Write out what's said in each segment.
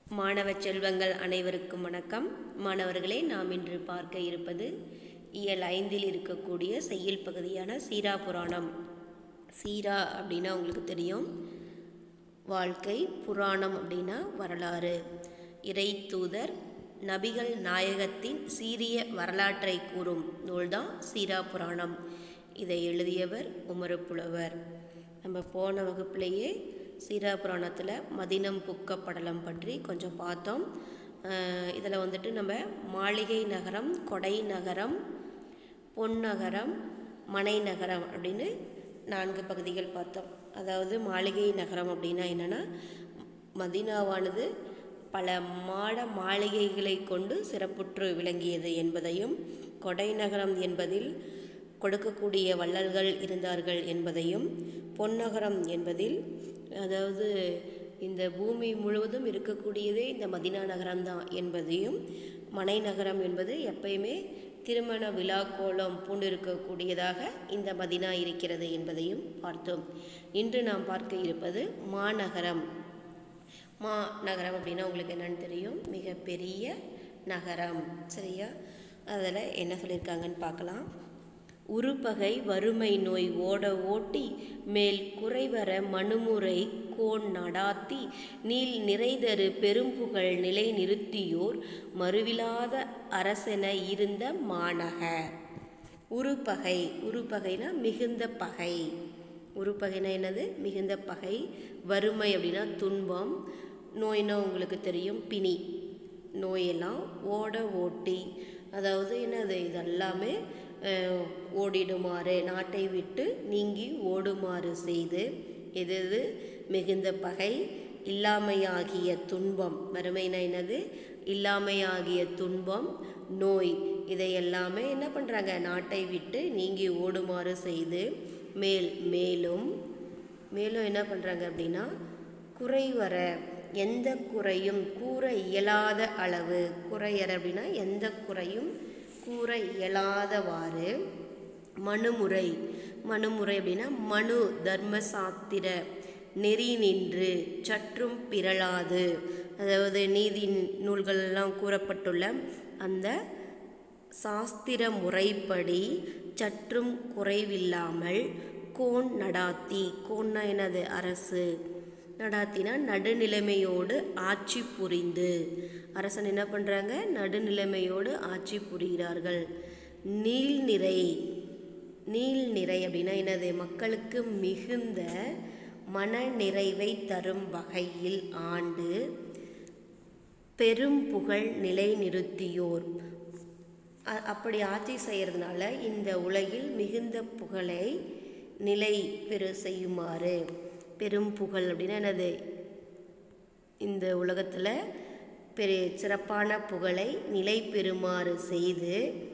மாணவ செல்வங்கள் அனைவருக்கும் வணக்கம் மாணவர்களே நாம் இன்று பார்க்க இருப்பது இயல் ஐந்தில் இருக்கக்கூடிய செய்யுள் பகுதியான சீரா புராணம் சீரா அப்படின்னா உங்களுக்கு தெரியும் வாழ்க்கை புராணம் அப்படின்னா வரலாறு இறை தூதர் நபிகள் நாயகத்தின் சீரிய வரலாற்றை கூறும் நூல்தான் சீரா புராணம் இதை எழுதியவர் உமறு புலவர் நம்ம போன வகுப்புலேயே சீரா புராணத்தில் மதினம் புக்க படலம் பற்றி கொஞ்சம் பார்த்தோம் இதில் வந்துட்டு நம்ம மாளிகை நகரம் கொடை நகரம் பொன்னகரம் மனை நகரம் அப்படின்னு நான்கு பகுதிகள் பார்த்தோம் அதாவது மாளிகை நகரம் அப்படின்னா என்னென்னா மதினாவானது பல மாட மாளிகைகளை கொண்டு சிறப்புற்று விளங்கியது என்பதையும் கொடை நகரம் என்பதில் கொடுக்கக்கூடிய வள்ளல்கள் இருந்தார்கள் என்பதையும் பொன்னகரம் என்பதில் அதாவது இந்த பூமி முழுவதும் இருக்கக்கூடியதே இந்த மதினா நகரம்தான் என்பதையும் மனை நகரம் என்பது எப்பயுமே திருமண விழா கோலம் பூண்டிருக்கக்கூடியதாக இந்த மதினா இருக்கிறது என்பதையும் பார்த்தோம் இன்று நாம் பார்க்க இருப்பது மாநகரம் மா நகரம் அப்படின்னா உங்களுக்கு என்னன்னு தெரியும் மிகப்பெரிய நகரம் சரியா அதில் என்ன சொல்லியிருக்காங்கன்னு பார்க்கலாம் உருப்பகை வறுமை நோய் ஓட ஓட்டி மேல் குறைவர மனுமுறை கோன் நடாத்தி நீல் நிறைதரு பெரும்புகழ் நிலை நிறுத்தியோர் மறுவிலாத அரசென இருந்த மாநக உருப்பகை உருப்பகைனா மிகுந்த பகை உருப்பகைனா என்னது மிகுந்த பகை வறுமை அப்படின்னா துன்பம் நோய்னா உங்களுக்கு தெரியும் பிணி நோயெல்லாம் ஓட ஓட்டி அதாவது என்னது இதெல்லாமே ஓடிடுமாறு நாட்டை விட்டு நீங்கி ஓடுமாறு செய்து எது எது மிகுந்த பகை இல்லாமையாகிய துன்பம் வறுமைனா என்னது இல்லாமையாகிய துன்பம் நோய் இதை எல்லாமே என்ன பண்ணுறாங்க நாட்டை விட்டு நீங்கி ஓடுமாறு செய்து மேல் மேலும் மேலும் என்ன பண்ணுறாங்க அப்படின்னா குறைவர எந்த குறையும் கூற இயலாத அளவு குறையற அப்படின்னா எந்த குறையும் கூற இயலாதவாறு மனுமுறை மனுமுறை அப்படின்னா மனு தர்மசாத்திர நெறி நின்று சற்றும் பிறளாது அதாவது நீதி நூல்களெல்லாம் கூறப்பட்டுள்ள அந்த சாஸ்திர முறைப்படி சற்றும் குறைவில்லாமல் கோன் நடாத்தி கோன்னா என்னது அரசு நடாத்தினா நடுநிலைமையோடு ஆட்சி புரிந்து அரசன் என்ன பண்ணுறாங்க நடுநிலைமையோடு ஆட்சி புரிகிறார்கள் நீள்நிறை நீள்நிறை அப்படின்னா என்னது மக்களுக்கு மிகுந்த மன நிறைவை தரும் வகையில் ஆண்டு பெரும் புகழ் நிலை நிறுத்தியோர் அப்படி ஆட்சி செய்கிறதுனால இந்த உலகில் மிகுந்த புகழை நிலை பெரு செய்யுமாறு பெரும் புகழ் அப்படின்னா என்னது இந்த உலகத்தில் பெரிய சிறப்பான புகழை நிலை பெறுமாறு செய்து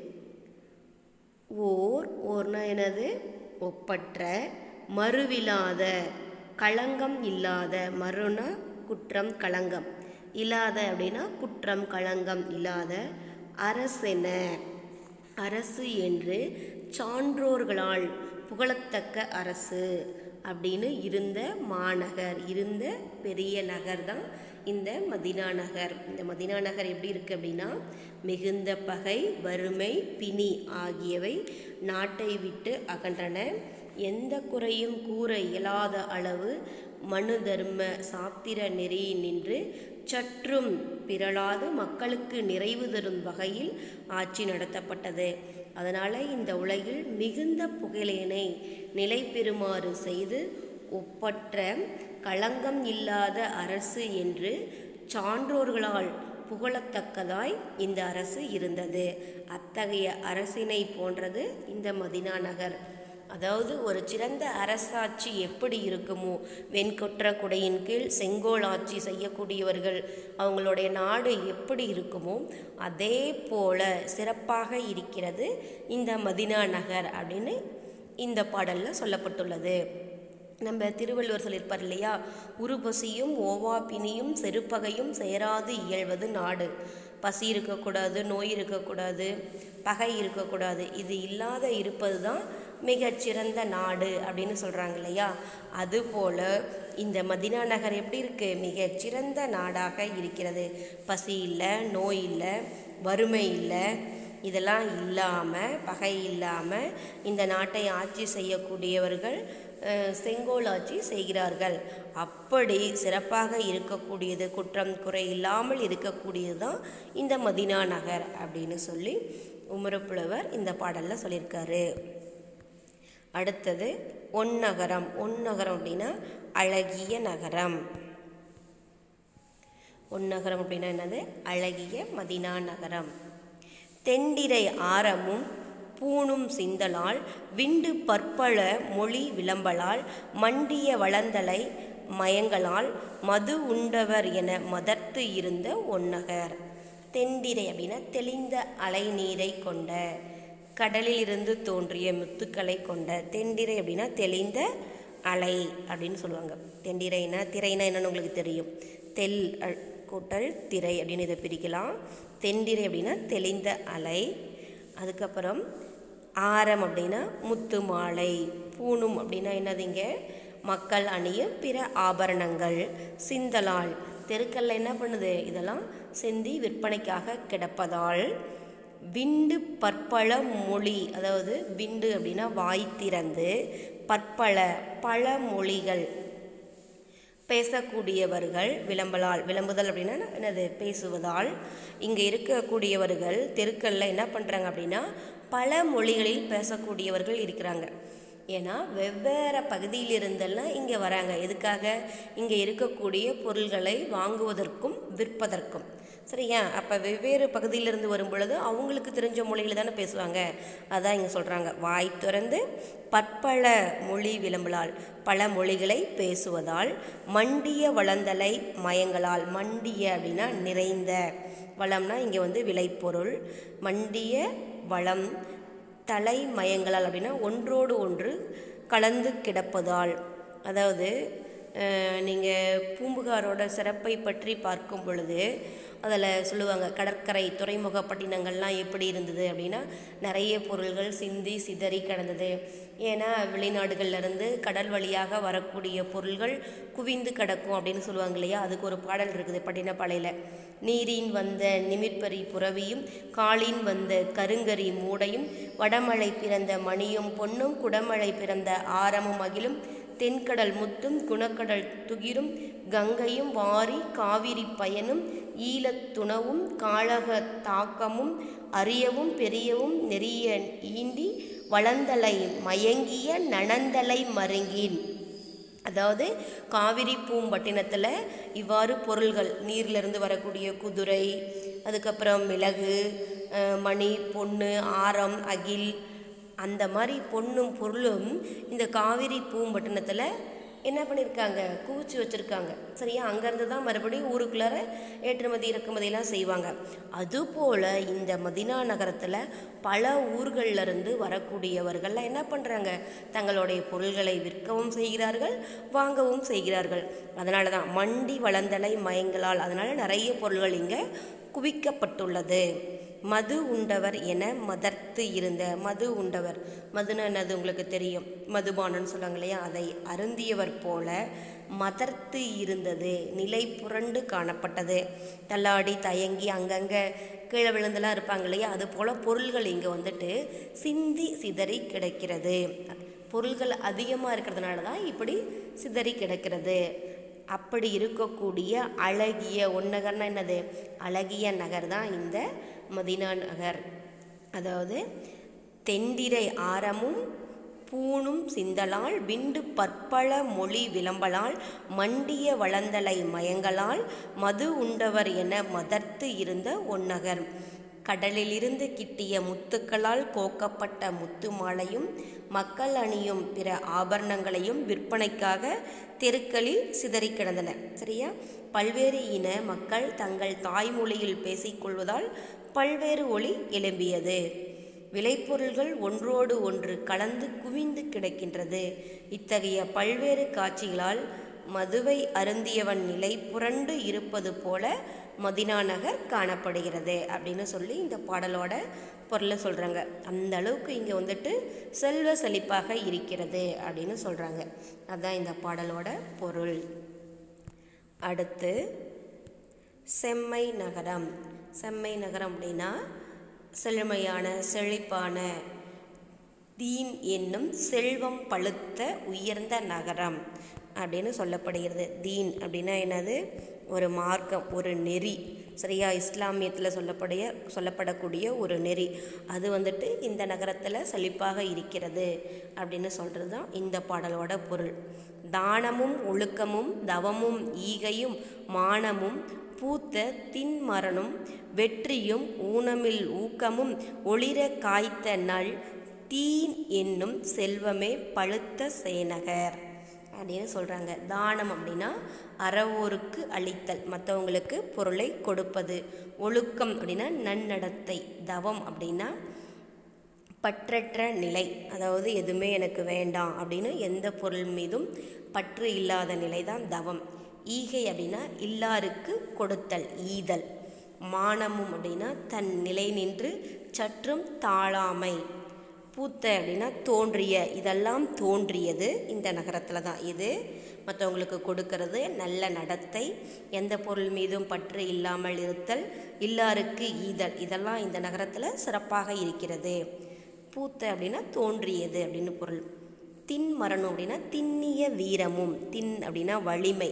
ஓர் ஓர்னா என்னது ஒப்பற்ற மறுவில்லாத களங்கம் இல்லாத மறுனா குற்றம் களங்கம் இல்லாத அப்படின்னா குற்றம் களங்கம் இல்லாத அரசென அரசு என்று சான்றோர்களால் புகழத்தக்க அரசு அப்படின்னு இருந்த மாநகர் இருந்த பெரிய நகர் தான் இந்த மதினா நகர் இந்த மதினா நகர் எப்படி இருக்குது அப்படின்னா மிகுந்த பகை வறுமை பிணி ஆகியவை நாட்டை விட்டு அகன்றன எந்த குறையும் கூற இயலாத அளவு மனு தர்ம சாத்திர நெறி நின்று சற்றும் பிறளாது மக்களுக்கு நிறைவு தரும் வகையில் ஆட்சி நடத்தப்பட்டது அதனால் இந்த உலகில் மிகுந்த புகழேனை நிலை பெறுமாறு செய்து ஒப்பற்ற களங்கம் இல்லாத அரசு என்று சான்றோர்களால் புகழத்தக்கதாய் இந்த அரசு இருந்தது அத்தகைய அரசினை போன்றது இந்த மதினா நகர் அதாவது ஒரு சிறந்த அரசாட்சி எப்படி இருக்குமோ வெண்கொற்ற குடையின் கீழ் செங்கோல் ஆட்சி செய்யக்கூடியவர்கள் அவங்களுடைய நாடு எப்படி இருக்குமோ அதே போல சிறப்பாக இருக்கிறது இந்த மதினா நகர் அப்படின்னு இந்த பாடலில் சொல்லப்பட்டுள்ளது நம்ம திருவள்ளுவர் சொல்லியிருப்பார் இல்லையா உருபசியும் ஓவா பிணியும் செருப்பகையும் சேராது இயல்வது நாடு பசி இருக்கக்கூடாது நோய் இருக்கக்கூடாது பகை இருக்கக்கூடாது இது இல்லாத இருப்பது தான் மிகச்சிறந்த நாடு அப்படின்னு சொல்கிறாங்க இல்லையா அதுபோல் இந்த மதினா நகர் எப்படி இருக்குது மிகச்சிறந்த நாடாக இருக்கிறது பசி இல்லை நோய் இல்லை வறுமை இல்லை இதெல்லாம் இல்லாமல் பகை இல்லாமல் இந்த நாட்டை ஆட்சி செய்யக்கூடியவர்கள் அஹ், செங்கோல் ஆட்சி செய்கிறார்கள் அப்படி சிறப்பாக இருக்கக்கூடியது குற்றம் குறை இல்லாமல் இருக்கக்கூடியது தான் இந்த மதினா நகர் அப்படின்னு சொல்லி உமரப்புலவர் இந்த பாடலில் சொல்லியிருக்காரு அடுத்தது ஒன்னகரம் ஒன்னகரம் அப்படின்னா அழகிய நகரம் ஒன்னகரம் அப்படின்னா என்னது அழகிய மதினா நகரம் தெண்டிரை ஆரமும் பூணும் சிந்தலால் விண்டு பற்பல மொழி விளம்பலால் மண்டிய வளந்தலை மயங்களால் மது உண்டவர் என மதர்த்து இருந்த ஒன்னகர் தெண்டிரை அப்படின்னா தெளிந்த அலை நீரை கொண்ட கடலிலிருந்து தோன்றிய முத்துக்களை கொண்ட தெண்டிரை அப்படின்னா தெளிந்த அலை அப்படின்னு சொல்லுவாங்க தெண்டிரைனா திரைனா என்னன்னு உங்களுக்கு தெரியும் தெல் அ- கூட்டல் திரை அப்படின்னு இதை பிரிக்கலாம் தெண்டிரை அப்படின்னா தெளிந்த அலை அதுக்கப்புறம் ஆரம் அப்படின்னா முத்து மாலை பூணும் அப்படின்னா என்னதுங்க மக்கள் அணியும் பிற ஆபரணங்கள் சிந்தலால் தெருக்கல்ல என்ன பண்ணுது இதெல்லாம் சிந்தி விற்பனைக்காக கிடப்பதால் விண்டு பற்பல மொழி அதாவது விண்டு அப்படின்னா வாய் திறந்து பற்பல பல மொழிகள் பேசக்கூடியவர்கள் விளம்பலால் விளம்புதல் அப்படின்னா என்னது பேசுவதால் இங்கே இருக்கக்கூடியவர்கள் தெருக்கல்ல என்ன பண்ணுறாங்க அப்படின்னா பல மொழிகளில் பேசக்கூடியவர்கள் இருக்கிறாங்க ஏன்னா வெவ்வேறு பகுதியிலிருந்தெல்லாம் இங்கே வராங்க எதுக்காக இங்கே இருக்கக்கூடிய பொருள்களை வாங்குவதற்கும் விற்பதற்கும் சரியா அப்போ வெவ்வேறு பகுதியிலிருந்து வரும் பொழுது அவங்களுக்கு தெரிஞ்ச மொழியில் தானே பேசுவாங்க அதான் இங்கே சொல்கிறாங்க வாய் திறந்து பற்பல மொழி விளம்பலால் பல மொழிகளை பேசுவதால் மண்டிய வளந்தலை மயங்களால் மண்டிய அப்படின்னா நிறைந்த வளம்னா இங்கே வந்து விளைபொருள் மண்டிய வளம் தலை மயங்களால் அப்படின்னா ஒன்றோடு ஒன்று கலந்து கிடப்பதால் அதாவது நீங்கள் பூம்புகாரோட சிறப்பை பற்றி பார்க்கும் பொழுது அதில் சொல்லுவாங்க கடற்கரை துறைமுக பட்டினங்கள்லாம் எப்படி இருந்தது அப்படின்னா நிறைய பொருள்கள் சிந்தி சிதறி கிடந்தது ஏன்னா வெளிநாடுகள்ல இருந்து கடல் வழியாக வரக்கூடிய பொருள்கள் குவிந்து கிடக்கும் அப்படின்னு சொல்லுவாங்க இல்லையா அதுக்கு ஒரு பாடல் இருக்குது பட்டினப்பாளையில் நீரின் வந்த நிமிர்பரி புறவியும் காலின் வந்த கருங்கரி மூடையும் வடமழை பிறந்த மணியும் பொன்னும் குடமழை பிறந்த ஆரமும் அகிலும் தென்கடல் முத்தும் குணக்கடல் துகிரும் கங்கையும் வாரி காவிரி பயனும் ஈழத் துணவும் காழக தாக்கமும் அரியவும் பெரியவும் நெறிய ஈண்டி வளந்தலை மயங்கிய நனந்தலை மருங்கின் அதாவது காவிரி பூம்பட்டினத்தில் இவ்வாறு பொருள்கள் நீரிலிருந்து வரக்கூடிய குதிரை அதுக்கப்புறம் மிளகு அஹ், மணி பொண்ணு ஆரம் அகில் அந்த மாதிரி பொண்ணும் பொருளும் இந்த காவிரி பூம்பட்டினத்தில் என்ன பண்ணியிருக்காங்க குவிச்சு வச்சுருக்காங்க சரியா அங்கேருந்து தான் மறுபடியும் ஊருக்குள்ளார ஏற்றுமதி இறக்குமதியெல்லாம் செய்வாங்க அதுபோல் இந்த மதினா நகரத்தில் பல ஊர்கள்ல இருந்து வரக்கூடியவர்கள்லாம் என்ன பண்ணுறாங்க தங்களுடைய பொருள்களை விற்கவும் செய்கிறார்கள் வாங்கவும் செய்கிறார்கள் அதனால தான் மண்டி வளந்தலை மயங்களால் அதனால் நிறைய பொருள்கள் இங்கே குவிக்கப்பட்டுள்ளது மது உண்டவர் என மதர்த்து இருந்த மது உண்டவர் மதுனா என்னது உங்களுக்கு தெரியும் மதுபானம்னு சொல்லுவாங்க இல்லையா அதை அருந்தியவர் போல மதர்த்து இருந்தது நிலை புரண்டு காணப்பட்டது தள்ளாடி தயங்கி அங்கங்கே கீழே விழுந்தெல்லாம் இருப்பாங்க இல்லையா அது போல் பொருள்கள் இங்கே வந்துட்டு சிந்தி சிதறி கிடக்கிறது பொருள்கள் அதிகமாக இருக்கிறதுனால தான் இப்படி சிதறி கிடக்கிறது அப்படி இருக்கக்கூடிய அழகிய ஒன்னகர்னா என்னது அழகிய நகர் தான் இந்த மதினா நகர் அதாவது தெண்டிரை ஆரமும் பூணும் சிந்தலால் விண்டு பற்பல மொழி விளம்பலால் மண்டிய வளந்தலை மயங்களால் மது உண்டவர் என மதர்த்து இருந்த ஒன்னகர் கடலிலிருந்து கிட்டிய முத்துக்களால் கோக்கப்பட்ட முத்து மாலையும் மக்கள் அணியும் பிற ஆபரணங்களையும் விற்பனைக்காக தெருக்களில் சிதறி கிடந்தன சரியா பல்வேறு இன மக்கள் தங்கள் தாய்மொழியில் பேசிக்கொள்வதால் பல்வேறு ஒளி எழும்பியது விளைபொருள்கள் ஒன்றோடு ஒன்று கலந்து குவிந்து கிடக்கின்றது இத்தகைய பல்வேறு காட்சிகளால் மதுவை அருந்தியவன் நிலை புரண்டு இருப்பது போல மதினா நகர் காணப்படுகிறது அப்படின்னு சொல்லி இந்த பாடலோட பொருளை சொல்கிறாங்க அந்த அளவுக்கு இங்கே வந்துட்டு செல்வ செழிப்பாக இருக்கிறது அப்படின்னு சொல்கிறாங்க அதுதான் இந்த பாடலோட பொருள் அடுத்து செம்மை நகரம் செம்மை நகரம் அப்படின்னா செழுமையான செழிப்பான தீன் என்னும் செல்வம் பழுத்த உயர்ந்த நகரம் அப்படின்னு சொல்லப்படுகிறது தீன் அப்படின்னா என்னது ஒரு மார்க்கம் ஒரு நெறி சரியா இஸ்லாமியத்தில் சொல்லக்கூடிய சொல்லப்படக்கூடிய ஒரு நெறி அது வந்துட்டு இந்த நகரத்தில் செழிப்பாக இருக்கிறது அப்படின்னு சொல்கிறது தான் இந்த பாடலோட பொருள் தானமும் ஒழுக்கமும் தவமும் ஈகையும் மானமும் பூத்த தின்மரனும் வெற்றியும் ஊனமில் ஊக்கமும் ஒளிர காய்த்த நல் தீன் என்னும் செல்வமே பழுத்த சேனகர் அப்படின்னு சொல்கிறாங்க தானம் அப்படின்னா அறவோருக்கு அளித்தல் மற்றவங்களுக்கு பொருளை கொடுப்பது ஒழுக்கம் அப்படின்னா நன்னடத்தை தவம் அப்படின்னா பற்றற்ற நிலை அதாவது எதுவுமே எனக்கு வேண்டாம் அப்படின்னு எந்த பொருள் மீதும் பற்று இல்லாத நிலை தான் தவம் ஈகை அப்படின்னா இல்லாருக்கு கொடுத்தல் ஈதல் மானமும் அப்படின்னா தன் நிலை நின்று சற்றும் தாழாமை பூத்த அப்படின்னா தோன்றிய இதெல்லாம் தோன்றியது இந்த நகரத்தில் தான் இது மற்றவங்களுக்கு கொடுக்கறது நல்ல நடத்தை எந்த பொருள் மீதும் பற்று இல்லாமல் இருத்தல் இல்லாருக்கு ஈதல் இதெல்லாம் இந்த நகரத்தில் சிறப்பாக இருக்கிறது பூத்த அப்படின்னா தோன்றியது அப்படின்னு பொருள் தின் மரணம் அப்படின்னா திண்ணிய வீரமும் தின் அப்படின்னா வலிமை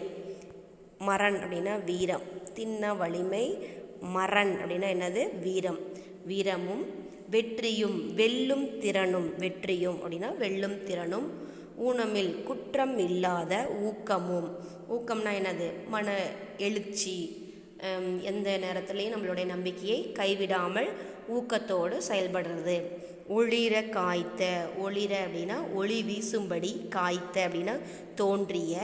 மரண் அப்படின்னா வீரம் தின்ன வலிமை மரண் அப்படின்னா என்னது வீரம் வீரமும் வெற்றியும் வெல்லும் திறனும் வெற்றியும் அப்படின்னா வெல்லும் திறனும் ஊனமில் குற்றம் இல்லாத ஊக்கமும் ஊக்கம்னா என்னது மன எழுச்சி ஹம், எந்த நேரத்துலையும் நம்மளுடைய நம்பிக்கையை கைவிடாமல் ஊக்கத்தோடு செயல்படுறது ஒளிர காய்த்த ஒளிர அப்படின்னா ஒளி வீசும்படி காய்த்த அப்படின்னா தோன்றிய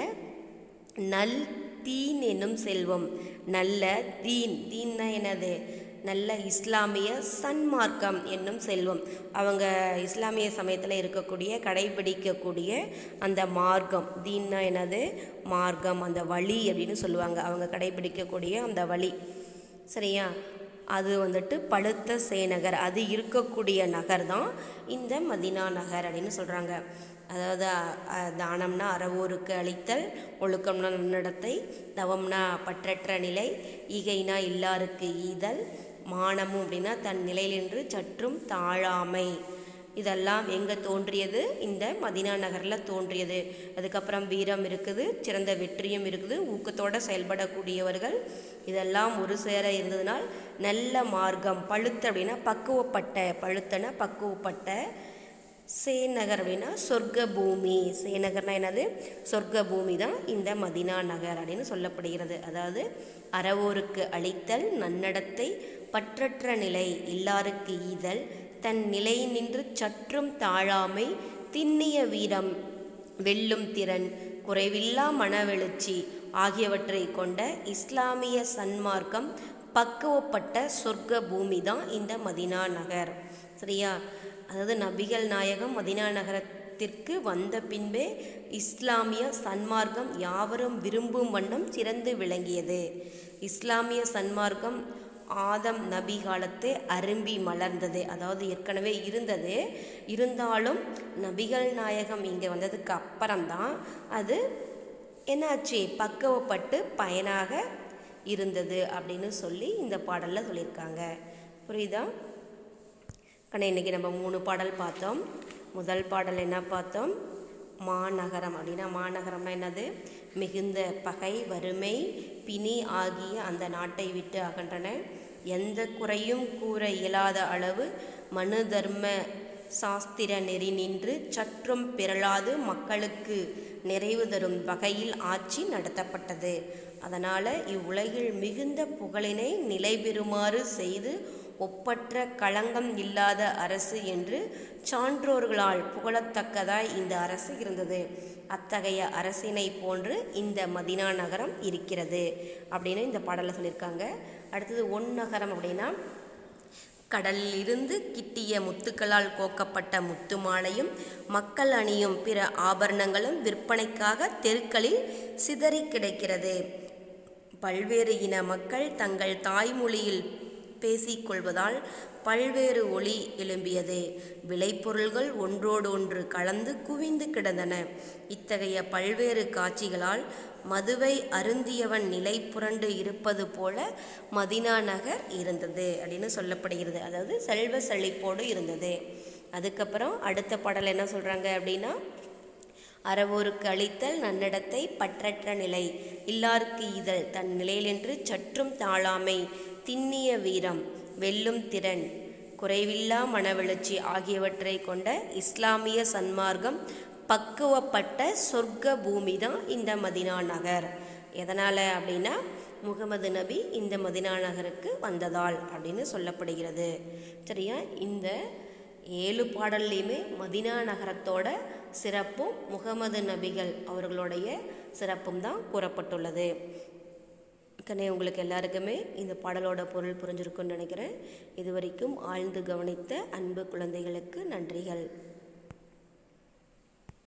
நல் தீன் என்னும் செல்வம் நல்ல தீன் தீன்னா என்னது நல்ல இஸ்லாமிய சன்மார்க்கம் என்னும் செல்வம் அவங்க இஸ்லாமிய சமயத்தில் இருக்கக்கூடிய கடைபிடிக்கக்கூடிய அந்த மார்க்கம் தீன்னா என்னது மார்க்கம் அந்த வழி அப்படின்னு சொல்லுவாங்க அவங்க கடைபிடிக்கக்கூடிய அந்த வழி சரியா அது வந்துட்டு பழுத்த சேநகர் அது இருக்கக்கூடிய நகர் தான் இந்த மதினா நகர் அப்படின்னு சொல்கிறாங்க அதாவது அ, தானம்னா அறவோருக்கு அளித்தல் ஒழுக்கம்னா நன்னடத்தை தவம்னா பற்றற்ற நிலை ஈகைனா இல்லாருக்கு ஈதல் மானமும் அப்படின்னா தன் நிலையிலின்று சற்றும் தாழாமை இதெல்லாம் எங்கே தோன்றியது இந்த மதினா நகரில் தோன்றியது அதுக்கப்புறம் வீரம் இருக்குது சிறந்த வெற்றியும் இருக்குது ஊக்கத்தோடு செயல்படக்கூடியவர்கள் இதெல்லாம் ஒரு சேர இருந்ததுனால் நல்ல மார்க்கம் பழுத்த அப்படின்னா பக்குவப்பட்ட பழுத்தன பக்குவப்பட்ட சேநகர் அப்படின்னா சொர்க்க பூமி சேநகர்னா என்னது சொர்க்க பூமி தான் இந்த மதினா நகர் அப்படின்னு சொல்லப்படுகிறது அதாவது அறவோருக்கு அளித்தல் நன்னடத்தை பற்றற்ற நிலை இல்லாருக்கு ஈதல் தன் நிலை நின்று சற்றும் தாழாமை திண்ணிய வீரம் வெல்லும் திறன் குறைவில்லா மனவெழுச்சி ஆகியவற்றை கொண்ட இஸ்லாமிய சன்மார்க்கம் பக்குவப்பட்ட சொர்க்க பூமி தான் இந்த மதினா நகர் சரியா அதாவது நபிகள் நாயகம் மதினா நகரத்திற்கு வந்த பின்பே இஸ்லாமிய சன்மார்க்கம் யாவரும் விரும்பும் வண்ணம் சிறந்து விளங்கியது இஸ்லாமிய சன்மார்க்கம் ஆதம் நபி காலத்து அரும்பி மலர்ந்தது அதாவது ஏற்கனவே இருந்தது இருந்தாலும் நபிகள் நாயகம் இங்கே வந்ததுக்கு அப்புறம்தான் அது என்னாச்சு பக்குவப்பட்டு பயனாக இருந்தது அப்படின்னு சொல்லி இந்த பாடலில் சொல்லியிருக்காங்க புரியுதா கண்ணா இன்றைக்கி நம்ம மூணு பாடல் பார்த்தோம் முதல் பாடல் என்ன பார்த்தோம் மாநகரம் அப்படின்னா மாநகரம்னா என்னது மிகுந்த பகை வறுமை பிணி ஆகிய அந்த நாட்டை விட்டு அகன்றன எந்த குறையும் கூற இயலாத அளவு மனு தர்ம சாஸ்திர நெறி நின்று சற்றும் பிறழாது மக்களுக்கு நிறைவு தரும் வகையில் ஆட்சி நடத்தப்பட்டது அதனால் இவ்வுலகில் மிகுந்த புகழினை நிலைபெறுமாறு செய்து ஒப்பற்ற களங்கம் இல்லாத அரசு என்று சான்றோர்களால் புகழத்தக்கதாய் இந்த அரசு இருந்தது அத்தகைய அரசினை போன்று இந்த மதினா நகரம் இருக்கிறது அப்படின்னு இந்த பாடலில் சொல்லியிருக்காங்க அடுத்தது ஒன் நகரம் அப்படின்னா கடலில் இருந்து கிட்டிய முத்துக்களால் கோக்கப்பட்ட முத்து மாலையும் மக்கள் அணியும் பிற ஆபரணங்களும் விற்பனைக்காக தெருக்களில் சிதறி கிடக்கிறது பல்வேறு இன மக்கள் தங்கள் தாய்மொழியில் பேசிக்கொள்வதால் பல்வேறு ஒளி எழும்பியது விளைபொருள்கள் ஒன்றோடு ஒன்று கலந்து குவிந்து கிடந்தன இத்தகைய பல்வேறு காட்சிகளால் மதுவை அருந்தியவன் நிலை புரண்டு இருப்பது போல மதினா நகர் இருந்தது அப்படின்னு சொல்லப்படுகிறது அதாவது செல்வ செழிப்போடு இருந்தது அதுக்கப்புறம் அடுத்த பாடல் என்ன சொல்கிறாங்க அப்படின்னா அறவோருக்கு அளித்தல் நன்னடத்தை பற்றற்ற நிலை இல்லார்க்கு ஈதல் தன் நிலையிலென்று சற்றும் தாழாமை திண்ணிய வீரம் வெல்லும் திறன் குறைவில்லா மனவெழுச்சி ஆகியவற்றை கொண்ட இஸ்லாமிய சன்மார்க்கம் பக்குவப்பட்ட சொர்க்க பூமி தான் இந்த மதினா நகர் எதனால் அப்படின்னா முகமது நபி இந்த மதினா நகருக்கு வந்ததால் அப்படின்னு சொல்லப்படுகிறது சரியா இந்த ஏழு பாடல்லையுமே மதினா நகரத்தோட சிறப்பும் முகமது நபிகள் அவர்களுடைய சிறப்பும் தான் கூறப்பட்டுள்ளது கண்ணே உங்களுக்கு எல்லாருக்குமே இந்த பாடலோட பொருள் புரிஞ்சிருக்குன்னு நினைக்கிறேன் இது வரைக்கும் ஆழ்ந்து கவனித்த அன்பு குழந்தைகளுக்கு நன்றிகள்